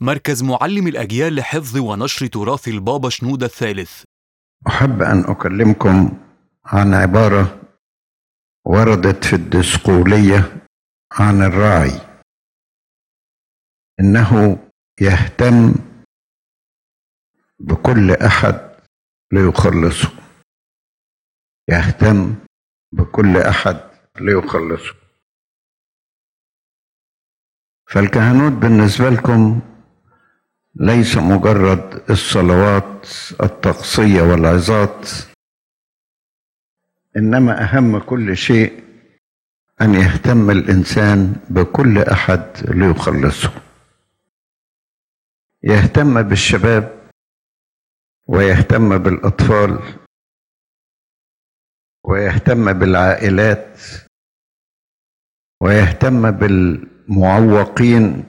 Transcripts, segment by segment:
مركز معلم الأجيال لحفظ ونشر تراث البابا شنودة الثالث أحب أن أكلمكم عن عبارة وردت في الدسقولية عن الراعي إنه يهتم بكل أحد ليخلصه يهتم بكل أحد ليخلصه فالكهنوت بالنسبة لكم ليس مجرد الصلوات التقصية والعظات إنما أهم كل شيء أن يهتم الإنسان بكل أحد ليخلصه يهتم بالشباب ويهتم بالأطفال ويهتم بالعائلات ويهتم بالمعوقين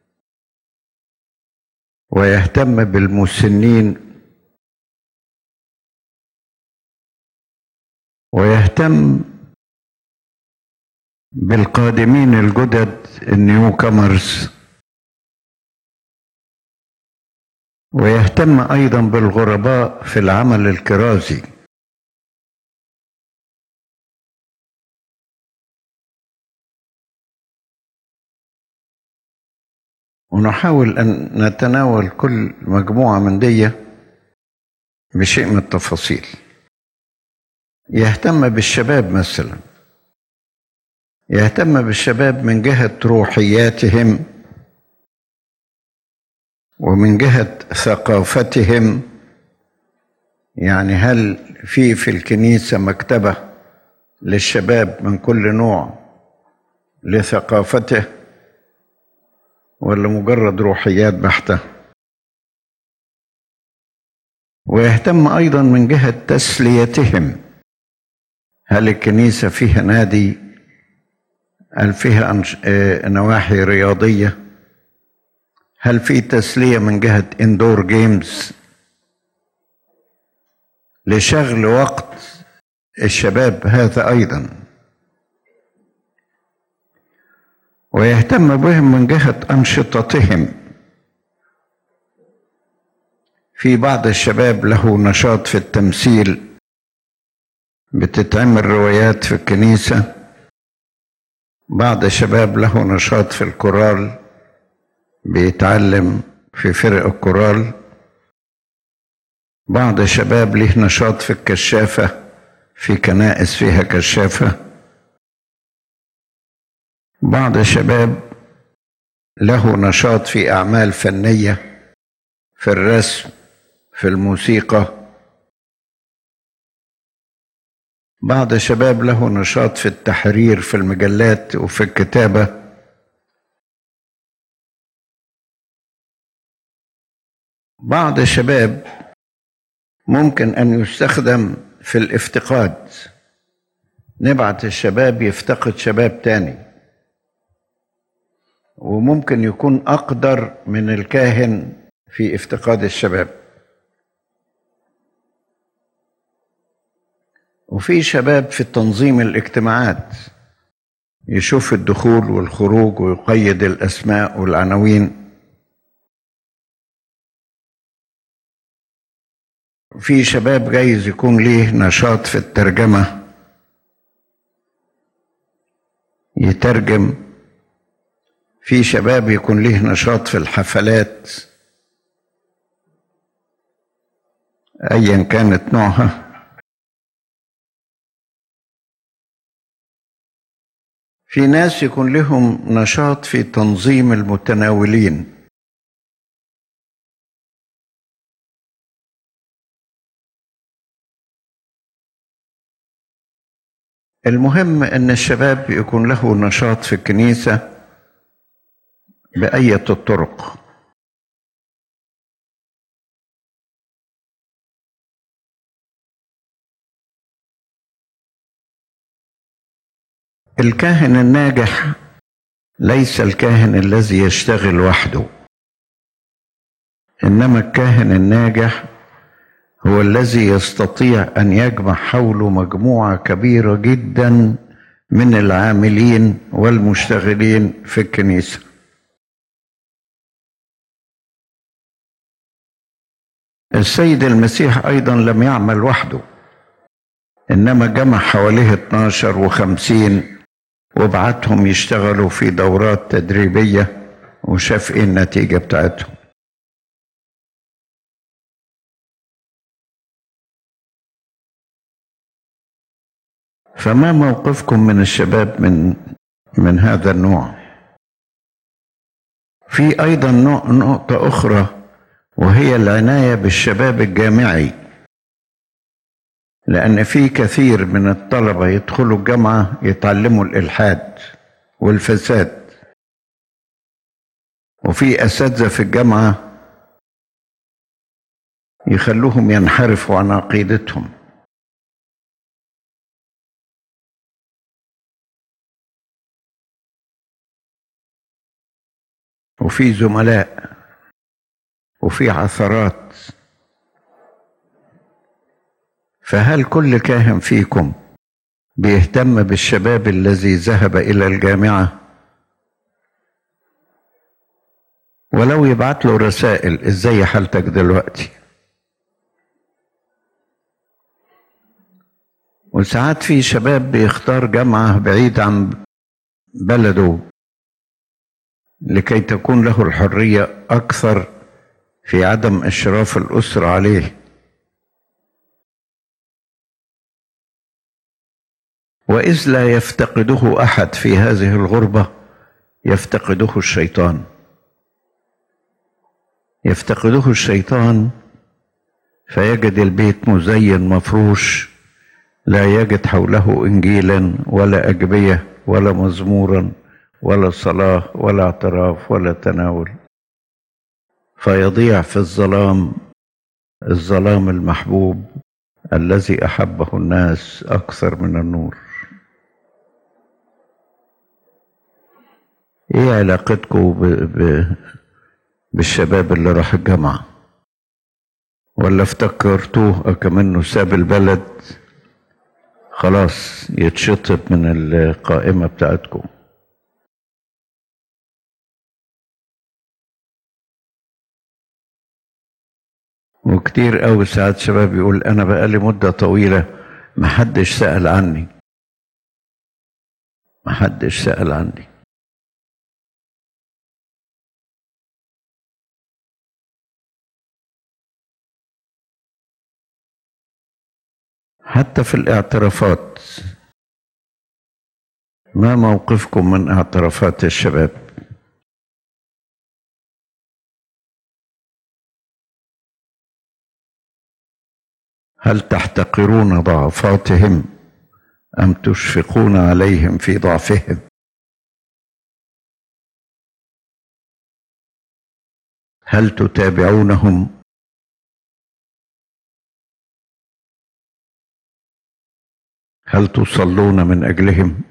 ويهتم بالمسنين ويهتم بالقادمين الجدد النيو كامرز ويهتم ايضا بالغرباء في العمل الكرازي ونحاول ان نتناول كل مجموعه من دي بشيء من التفاصيل يهتم بالشباب مثلا يهتم بالشباب من جهه روحياتهم ومن جهه ثقافتهم يعني هل في في الكنيسه مكتبه للشباب من كل نوع لثقافته ولا مجرد روحيات بحته ويهتم ايضا من جهه تسليتهم هل الكنيسه فيها نادي هل فيها أنش... آه، نواحي رياضيه هل في تسليه من جهه اندور جيمز لشغل وقت الشباب هذا ايضا ويهتم بهم من جهه انشطتهم في بعض الشباب له نشاط في التمثيل بتتعمل روايات في الكنيسه بعض الشباب له نشاط في الكورال بيتعلم في فرق الكورال بعض الشباب له نشاط في الكشافه في كنائس فيها كشافه بعض الشباب له نشاط في اعمال فنيه في الرسم في الموسيقى بعض الشباب له نشاط في التحرير في المجلات وفي الكتابه بعض الشباب ممكن ان يستخدم في الافتقاد نبعت الشباب يفتقد شباب تاني وممكن يكون اقدر من الكاهن في افتقاد الشباب وفي شباب في تنظيم الاجتماعات يشوف الدخول والخروج ويقيد الاسماء والعناوين في شباب جايز يكون ليه نشاط في الترجمه يترجم في شباب يكون ليه نشاط في الحفلات ايا كانت نوعها في ناس يكون لهم نشاط في تنظيم المتناولين المهم ان الشباب يكون له نشاط في الكنيسه باية الطرق الكاهن الناجح ليس الكاهن الذي يشتغل وحده انما الكاهن الناجح هو الذي يستطيع ان يجمع حوله مجموعه كبيره جدا من العاملين والمشتغلين في الكنيسه السيد المسيح أيضا لم يعمل وحده إنما جمع حواليه 12 و50 وبعتهم يشتغلوا في دورات تدريبية وشاف إيه النتيجة بتاعتهم فما موقفكم من الشباب من من هذا النوع في ايضا نقطه اخرى وهي العنايه بالشباب الجامعي لان في كثير من الطلبه يدخلوا الجامعه يتعلموا الالحاد والفساد وفي اساتذه في الجامعه يخلوهم ينحرفوا عن عقيدتهم وفي زملاء وفي عثرات فهل كل كاهن فيكم بيهتم بالشباب الذي ذهب الى الجامعه ولو يبعت له رسائل ازاي حالتك دلوقتي وساعات في شباب بيختار جامعه بعيد عن بلده لكي تكون له الحريه اكثر في عدم اشراف الاسره عليه واذ لا يفتقده احد في هذه الغربه يفتقده الشيطان يفتقده الشيطان فيجد البيت مزين مفروش لا يجد حوله انجيلا ولا اجبيه ولا مزمورا ولا صلاه ولا اعتراف ولا تناول فيضيع في الظلام الظلام المحبوب الذي احبه الناس اكثر من النور ايه علاقتكم ب... ب... بالشباب اللي راح الجامعة ولا افتكرتوه كمنه ساب البلد خلاص يتشطب من القائمة بتاعتكم وكتير قوي ساعات شباب يقول انا بقالي مدة طويلة محدش سأل عني محدش سأل عني حتى في الاعترافات ما موقفكم من اعترافات الشباب هل تحتقرون ضعفاتهم ام تشفقون عليهم في ضعفهم هل تتابعونهم هل تصلون من اجلهم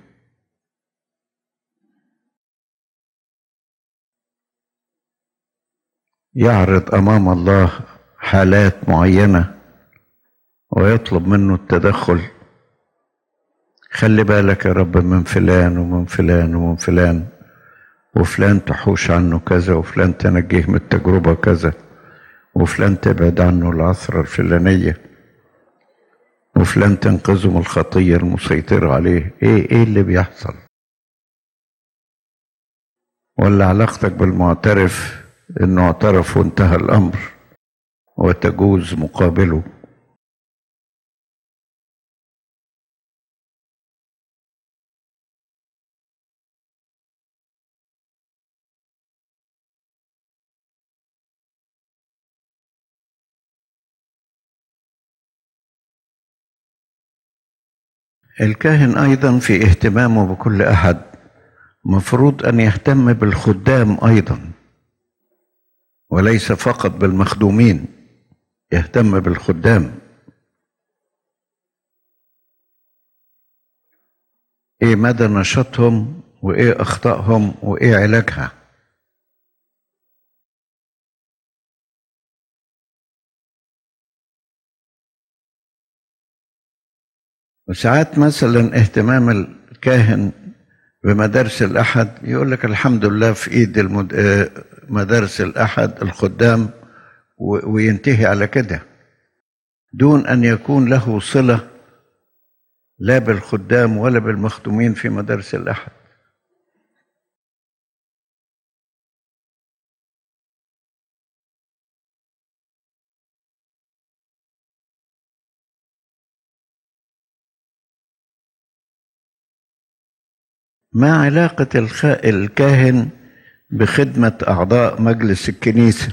يعرض امام الله حالات معينه ويطلب منه التدخل خلي بالك يا رب من فلان ومن فلان ومن فلان وفلان تحوش عنه كذا وفلان تنجيه من التجربة كذا وفلان تبعد عنه العثرة الفلانية وفلان تنقذه من الخطية المسيطرة عليه ايه ايه اللي بيحصل ولا علاقتك بالمعترف انه اعترف وانتهى الامر وتجوز مقابله الكاهن ايضا في اهتمامه بكل احد مفروض ان يهتم بالخدام ايضا وليس فقط بالمخدومين يهتم بالخدام ايه مدى نشاطهم وايه اخطائهم وايه علاجها وساعات مثلا اهتمام الكاهن بمدارس الأحد يقول لك الحمد لله في إيد المد... مدارس الأحد الخدام و- وينتهي على كده دون ان يكون له صله لا بالخدام ولا بالمخدومين في مدارس الاحد ما علاقة الخ... الكاهن بخدمة أعضاء مجلس الكنيسة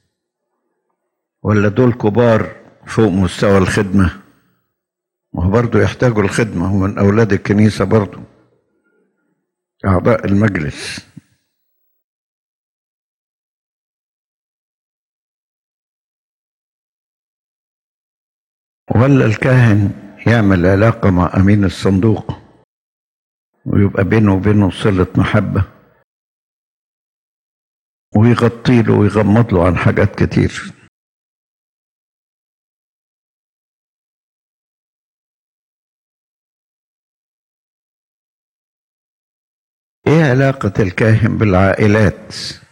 ولا دول كبار فوق مستوى الخدمة ما هو برضه يحتاجوا الخدمة هم من أولاد الكنيسة برضه أعضاء المجلس ولا الكاهن يعمل علاقة مع أمين الصندوق ويبقى بينه وبينه صلة محبة ويغطي له ويغمض له عن حاجات كتير ايه علاقة الكاهن بالعائلات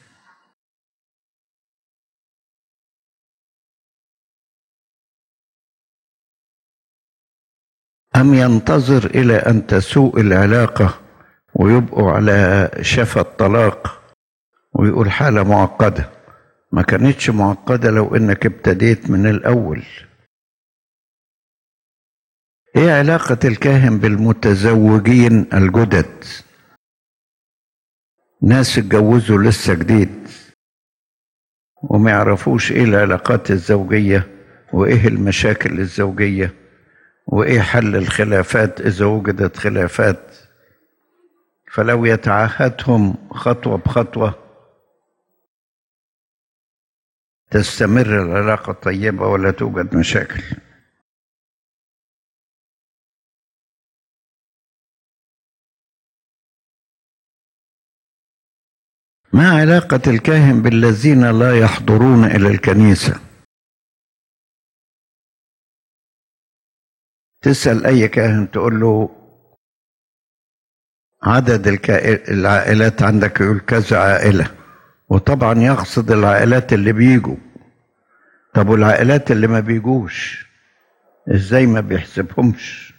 أم ينتظر إلى أن تسوء العلاقة ويبقوا على شفا الطلاق ويقول حالة معقدة ما كانتش معقدة لو إنك ابتديت من الأول إيه علاقة الكاهن بالمتزوجين الجدد ناس اتجوزوا لسه جديد وما يعرفوش ايه العلاقات الزوجية وايه المشاكل الزوجية وايه حل الخلافات اذا وجدت خلافات فلو يتعهدهم خطوة بخطوة تستمر العلاقة طيبة ولا توجد مشاكل ما علاقة الكاهن بالذين لا يحضرون إلى الكنيسة تسأل أي كاهن تقول له عدد الكا- العائلات عندك يقول كذا عائلة وطبعا يقصد العائلات اللي بيجوا طب والعائلات اللي ما بيجوش ازاي ما بيحسبهمش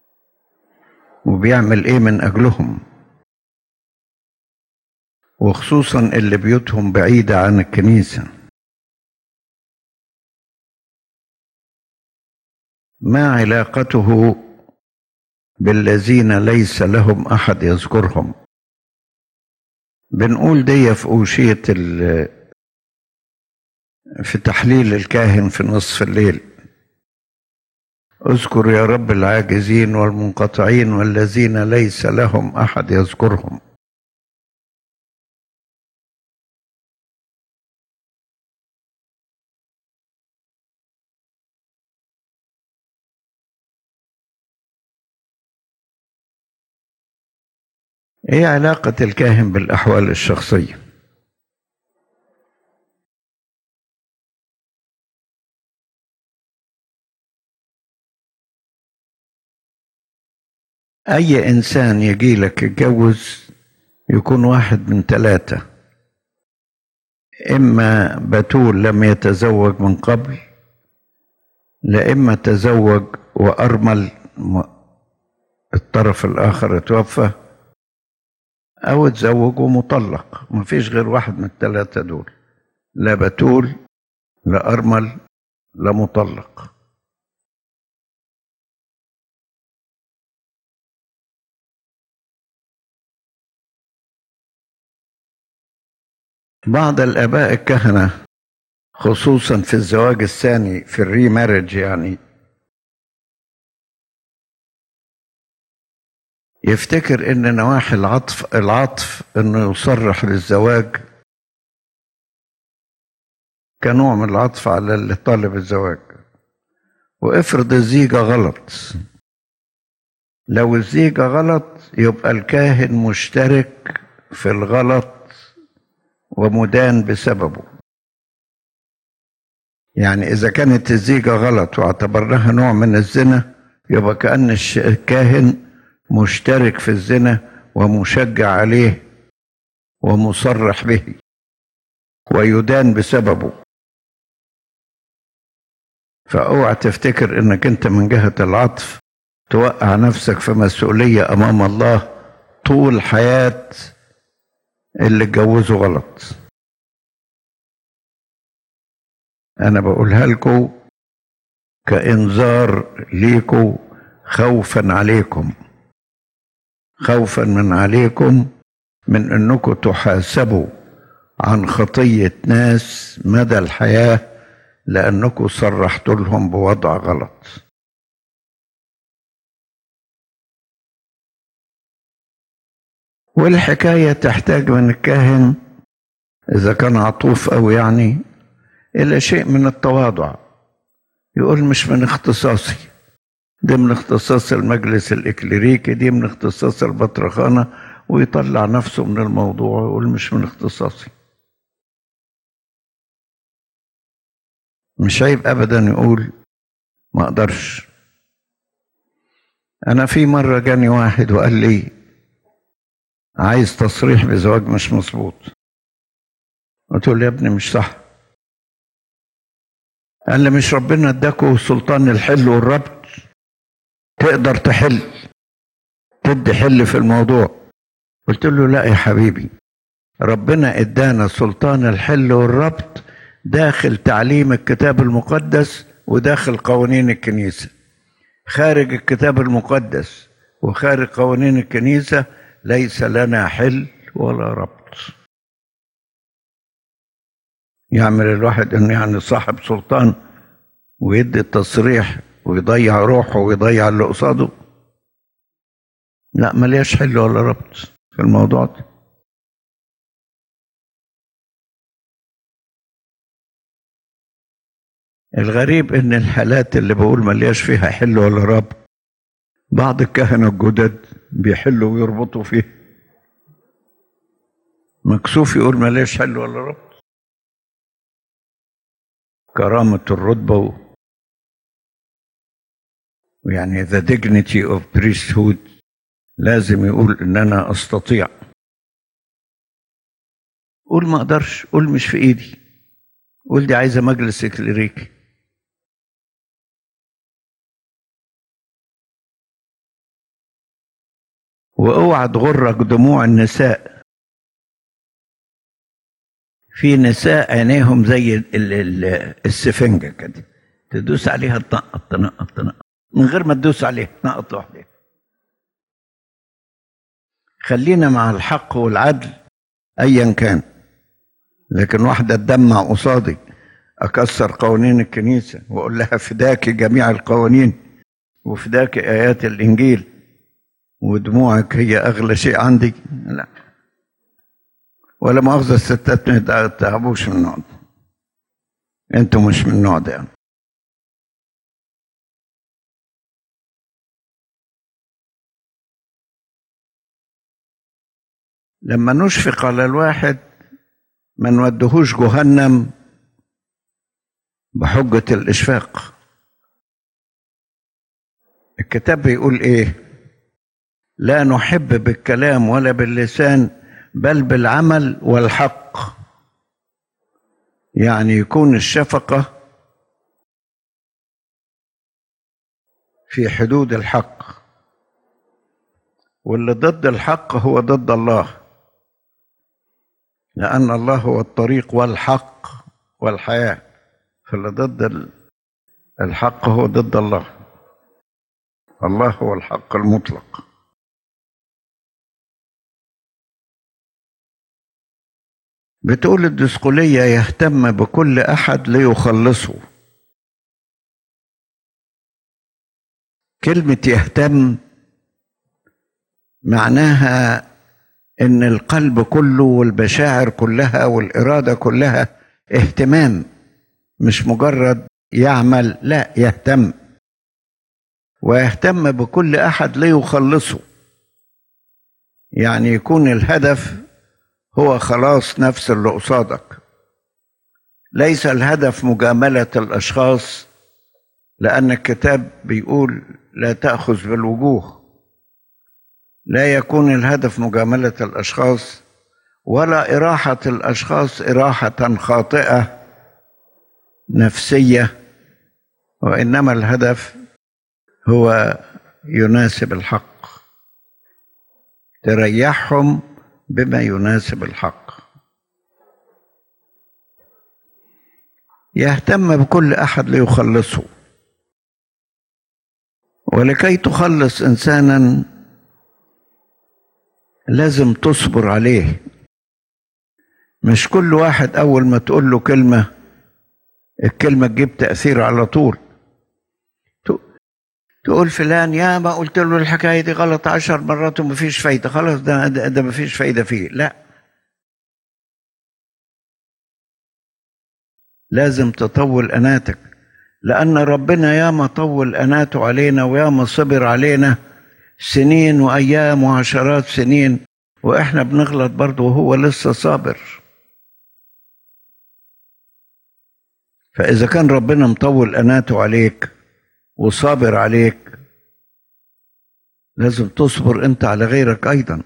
وبيعمل ايه من اجلهم وخصوصا اللي بيوتهم بعيدة عن الكنيسة ما علاقته بالذين ليس لهم أحد يذكرهم بنقول دي في أوشية ال- في تحليل الكاهن في نصف الليل اذكر يا رب العاجزين والمنقطعين والذين ليس لهم أحد يذكرهم ايه علاقة الكاهن بالأحوال الشخصية؟ أي إنسان يجي لك يتجوز يكون واحد من ثلاثة إما بتول لم يتزوج من قبل لا إما تزوج وأرمل م- الطرف الآخر توفى أو اتزوج ومطلق مفيش غير واحد من الثلاثة دول لا بتول لا أرمل لا مطلق بعض الآباء الكهنة خصوصا في الزواج الثاني في الري مارج يعني يفتكر ان نواحي العطف العطف انه يصرح للزواج كنوع من العطف على اللي طالب الزواج وافرض الزيجة غلط لو الزيجة غلط يبقى الكاهن مشترك في الغلط ومدان بسببه يعني إذا كانت الزيجة غلط واعتبرناها نوع من الزنا يبقى كأن الش- الكاهن مشترك في الزنا ومشجع عليه ومصرح به ويدان بسببه فاوعى تفتكر انك انت من جهة العطف توقع نفسك في مسؤولية امام الله طول حياة اللي اتجوزوا غلط انا بقولها لكم كانذار ليكم خوفا عليكم خوفا من عليكم من انكم تحاسبوا عن خطيه ناس مدى الحياه لانكم صرحت لهم بوضع غلط والحكايه تحتاج من الكاهن اذا كان عطوف او يعني الى شيء من التواضع يقول مش من اختصاصي دي من اختصاص المجلس الإكليريكي دي من اختصاص البطرخانة ويطلع نفسه من الموضوع ويقول مش من اختصاصي مش عيب أبدا يقول ما أقدرش أنا في مرة جاني واحد وقال لي عايز تصريح بزواج مش مظبوط قلت له يا ابني مش صح قال لي مش ربنا اداكوا سلطان الحل والربط تقدر تحل تدي حل في الموضوع قلت له لا يا حبيبي ربنا ادانا سلطان الحل والربط داخل تعليم الكتاب المقدس وداخل قوانين الكنيسة خارج الكتاب المقدس وخارج قوانين الكنيسة ليس لنا حل ولا ربط يعمل الواحد انه يعني صاحب سلطان ويدي التصريح ويضيع روحه ويضيع اللي قصاده لا ملياش حل ولا ربط في الموضوع ده الغريب ان الحالات اللي بقول ملياش فيها حل ولا ربط بعض الكهنة الجدد بيحلوا ويربطوا فيه مكسوف يقول ملياش حل ولا ربط كرامة الرتبة و... ويعني the dignity of priesthood لازم يقول ان انا استطيع قول ما اقدرش قول مش في ايدي قول دي عايزه مجلس كليريكي واوعى تغرك دموع النساء في نساء عينيهم زي ال- ال- ال- السفنجه كده تدوس عليها تنقط تنقط تنقط من غير ما تدوس عليها تنقط لوحدها خلينا مع الحق والعدل ايا كان لكن واحده تدمع قصادي اكسر قوانين الكنيسه واقول لها فداك جميع القوانين وفداك ايات الانجيل ودموعك هي اغلى شيء عندي لا ولا مؤاخذه الستات ما يتعبوش من النوع ده انتوا مش من النوع ده يعني. لما نشفق على الواحد ما نودهوش جهنم بحجة الإشفاق الكتاب بيقول إيه لا نحب بالكلام ولا باللسان بل بالعمل والحق يعني يكون الشفقة في حدود الحق واللي ضد الحق هو ضد الله لأن الله هو الطريق والحق والحياة فاللي ضد ال- الحق هو ضد الله الله هو الحق المطلق بتقول الدسقلية يهتم بكل أحد ليخلصه كلمة يهتم معناها ان القلب كله والمشاعر كلها والاراده كلها اهتمام مش مجرد يعمل لا يهتم ويهتم بكل احد ليخلصه يعني يكون الهدف هو خلاص نفس اللي قصادك ليس الهدف مجامله الاشخاص لان الكتاب بيقول لا تاخذ بالوجوه لا يكون الهدف مجاملة الأشخاص ولا إراحة الأشخاص إراحة خاطئة نفسية وإنما الهدف هو يناسب الحق تريحهم بما يناسب الحق يهتم بكل احد ليخلصه ولكي تخلص انسانا لازم تصبر عليه مش كل واحد اول ما تقول له كلمه الكلمه تجيب تاثير على طول تقول فلان يا ما قلت له الحكايه دي غلط عشر مرات ومفيش فايده خلاص ده ده, ده مفيش فايده فيه لا لازم تطول اناتك لان ربنا ياما طول اناته علينا وياما صبر علينا سنين وايام وعشرات سنين واحنا بنغلط برضه وهو لسه صابر فاذا كان ربنا مطول اناته عليك وصابر عليك لازم تصبر انت على غيرك ايضا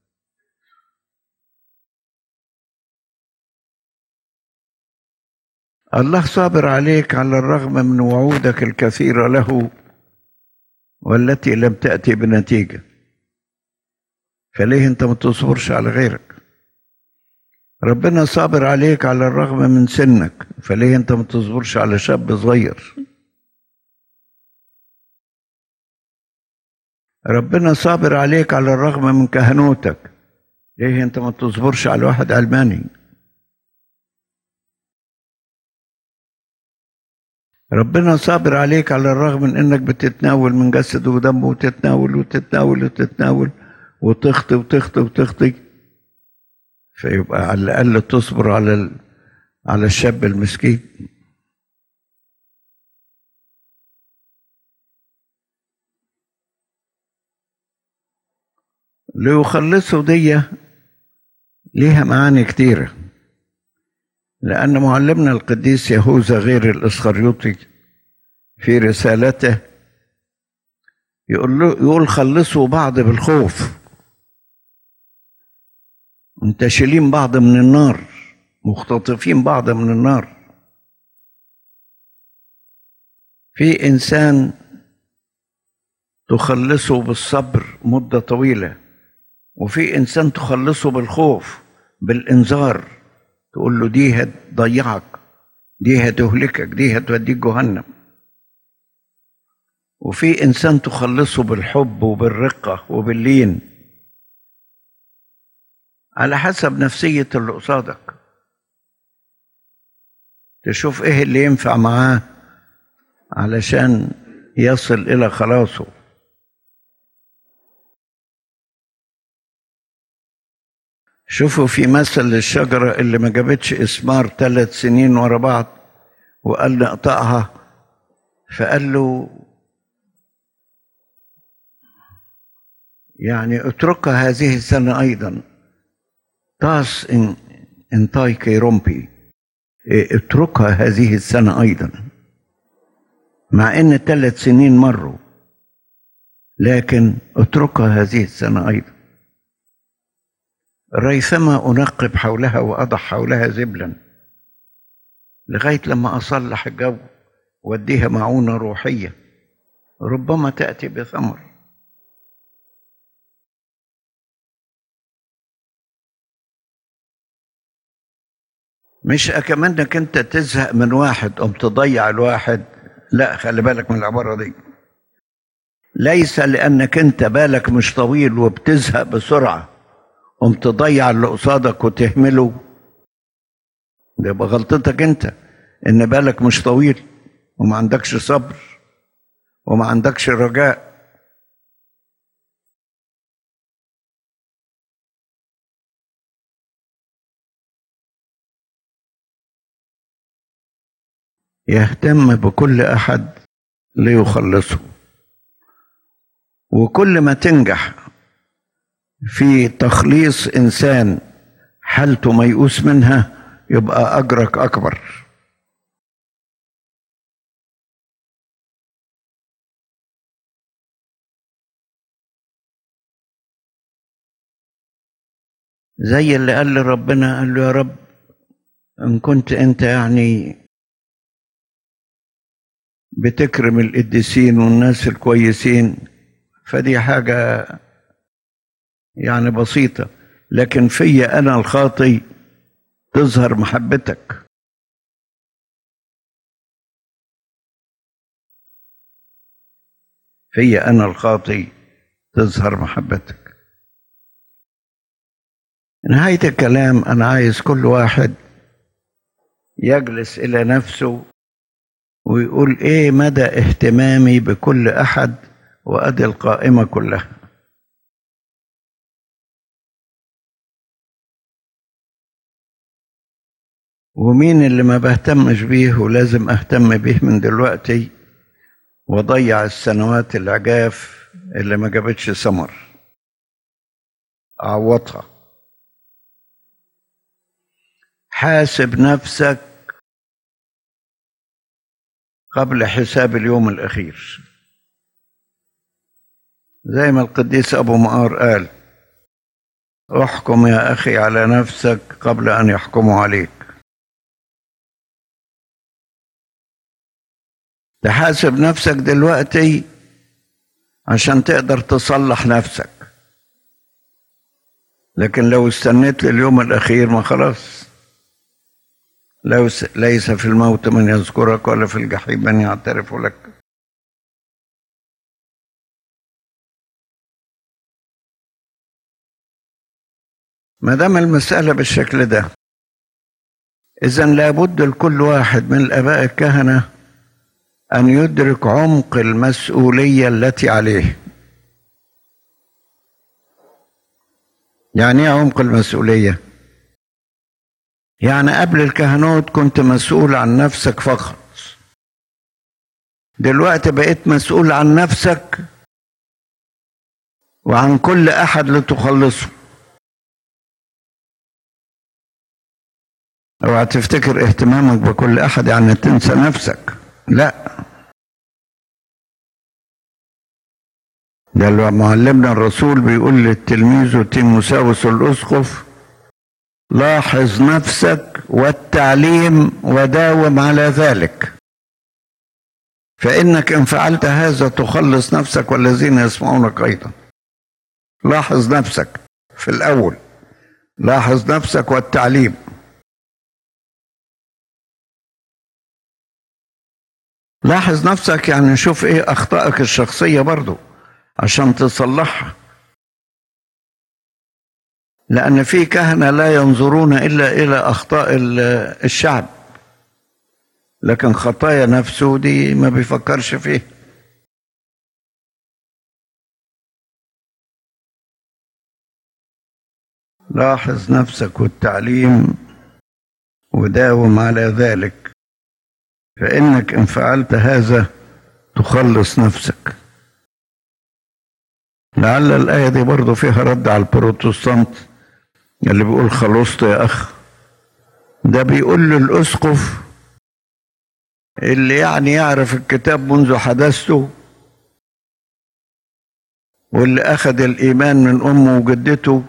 الله صابر عليك على الرغم من وعودك الكثيره له والتي لم تاتي بنتيجه فليه انت ما تصبرش على غيرك ربنا صابر عليك على الرغم من سنك فليه انت ما تصبرش على شاب صغير ربنا صابر عليك على الرغم من كهنوتك ليه انت ما تصبرش على واحد علماني ربنا صابر عليك على الرغم من انك بتتناول من جسده ودمه وتتناول وتتناول وتتناول وتخطي وتخطي وتخطي فيبقى على الاقل تصبر على ال... على الشاب المسكين ليخلصوا دي ليها معاني كتيرة لأن معلمنا القديس يهوذا غير الإسخريوطي في رسالته يقول له يقول خلصوا بعض بالخوف منتشلين بعض من النار مختطفين بعض من النار في إنسان تخلصه بالصبر مدة طويلة وفي انسان تخلصه بالخوف بالانذار تقول له دي هتضيعك دي هتهلكك دي هتوديك جهنم وفي انسان تخلصه بالحب وبالرقه وباللين على حسب نفسيه اللي قصادك تشوف ايه اللي ينفع معاه علشان يصل الى خلاصه شوفوا في مثل الشجرة اللي ما جابتش إثمار ثلاث سنين ورا بعض وقال نقطعها فقال له يعني اتركها هذه السنة أيضا تاس إن انتاي كيرومبي اتركها هذه السنة أيضا مع إن ثلاث سنين مروا لكن اتركها هذه السنة أيضا ريثما أنقب حولها وأضع حولها زبلا لغاية لما أصلح الجو وأديها معونة روحية ربما تأتي بثمر مش أكمنك أنت تزهق من واحد أم تضيع الواحد لا خلي بالك من العبارة دي ليس لأنك أنت بالك مش طويل وبتزهق بسرعة قم تضيع اللي قصادك وتهمله ده يبقى غلطتك انت ان بالك مش طويل وما عندكش صبر وما عندكش رجاء يهتم بكل احد ليخلصه وكل ما تنجح في تخليص انسان حالته ميؤوس منها يبقى اجرك اكبر زي اللي قال لربنا قال له يا رب ان كنت انت يعني بتكرم القديسين والناس الكويسين فدي حاجة يعني بسيطة لكن في أنا الخاطي تظهر محبتك في أنا الخاطي تظهر محبتك نهاية الكلام أنا عايز كل واحد يجلس إلى نفسه ويقول إيه مدى اهتمامي بكل أحد وأدي القائمة كلها ومين اللي ما بهتمش بيه ولازم أهتم بيه من دلوقتي وضيع السنوات العجاف اللي ما جابتش ثمر أعوضها حاسب نفسك قبل حساب اليوم الأخير زي ما القديس أبو مقار قال احكم يا أخي على نفسك قبل أن يحكموا عليك تحاسب نفسك دلوقتي عشان تقدر تصلح نفسك لكن لو استنيت لليوم الأخير ما خلاص ليس في الموت من يذكرك ولا في الجحيم من يعترف لك ما دام المسألة بالشكل ده إذا لابد لكل واحد من الآباء الكهنة أن يدرك عمق المسؤولية التي عليه يعني ايه عمق المسؤولية يعني قبل الكهنوت كنت مسؤول عن نفسك فقط دلوقتي بقيت مسؤول عن نفسك وعن كل أحد لتخلصه اوعى تفتكر اهتمامك بكل أحد يعني تنسى نفسك لا ده معلمنا الرسول بيقول للتلميذ تيموساوس الاسقف لاحظ نفسك والتعليم وداوم على ذلك فانك ان فعلت هذا تخلص نفسك والذين يسمعونك ايضا لاحظ نفسك في الاول لاحظ نفسك والتعليم لاحظ نفسك يعني شوف ايه اخطائك الشخصيه برضو عشان تصلحها لان في كهنه لا ينظرون الا الى اخطاء الشعب لكن خطايا نفسه دي ما بيفكرش فيه لاحظ نفسك والتعليم وداوم على ذلك فإنك إن فعلت هذا تخلص نفسك لعل الآية دي برضو فيها رد على البروتستانت اللي بيقول خلصت يا أخ ده بيقول للأسقف اللي يعني يعرف الكتاب منذ حدثته واللي أخذ الإيمان من أمه وجدته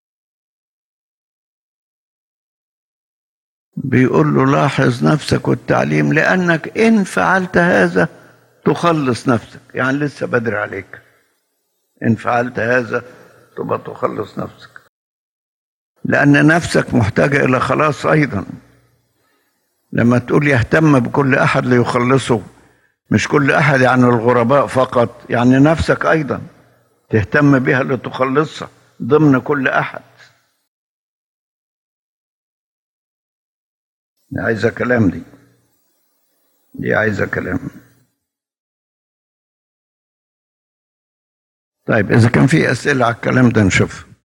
بيقول له لاحظ نفسك والتعليم لأنك إن فعلت هذا تخلص نفسك يعني لسه بدري عليك إن فعلت هذا تبقى تخلص نفسك لأن نفسك محتاجة إلى خلاص أيضا لما تقول يهتم بكل أحد ليخلصه مش كل أحد يعني الغرباء فقط يعني نفسك أيضا تهتم بها لتخلصها ضمن كل أحد دي عايزة كلام دي دي عايزة كلام طيب إذا كان في أسئلة على الكلام ده نشوف